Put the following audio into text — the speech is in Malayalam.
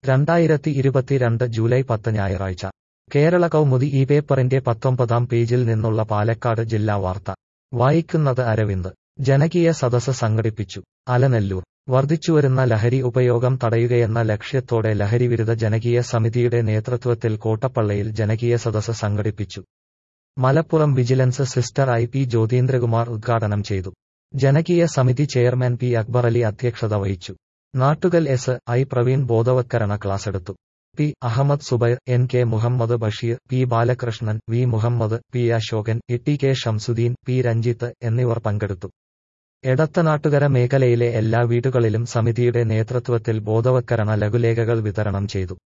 രണ്ടായിരത്തി ഇരുപത്തിരണ്ട് ജൂലൈ പത്ത് ഞായറാഴ്ച കേരള കൗമുദി ഈ പേപ്പറിന്റെ പത്തൊമ്പതാം പേജിൽ നിന്നുള്ള പാലക്കാട് ജില്ലാ വാർത്ത വായിക്കുന്നത് അരവിന്ദ് ജനകീയ സദസ് സംഘടിപ്പിച്ചു അലനല്ലൂർ വർദ്ധിച്ചുവരുന്ന ലഹരി ഉപയോഗം തടയുകയെന്ന ലക്ഷ്യത്തോടെ ലഹരിവിരുദ്ധ ജനകീയ സമിതിയുടെ നേതൃത്വത്തിൽ കോട്ടപ്പള്ളയിൽ ജനകീയ സദസ് സംഘടിപ്പിച്ചു മലപ്പുറം വിജിലൻസ് സിസ്റ്റർ ഐ പി ജ്യോതീന്ദ്രകുമാർ ഉദ്ഘാടനം ചെയ്തു ജനകീയ സമിതി ചെയർമാൻ പി അക്ബർ അലി അധ്യക്ഷത വഹിച്ചു നാട്ടുകൽ എസ് ഐ പ്രവീൺ ബോധവത്കരണ ക്ലാസെടുത്തു P Ahammed Zubair N K Muhammed Basheer P Balakrishnan V Muhammed P Ashokan E K Shamsudheen P Ranjith എന്നിവർ പങ്കെടുത്തു എടത്തനാട്ടുകര മേഖലയിലെ എല്ലാ വീടുകളിലും സമിതിയുടെ നേതൃത്വത്തിൽ ബോധവത്കരണ ലഘുലേഖകൾ വിതരണം ചെയ്തു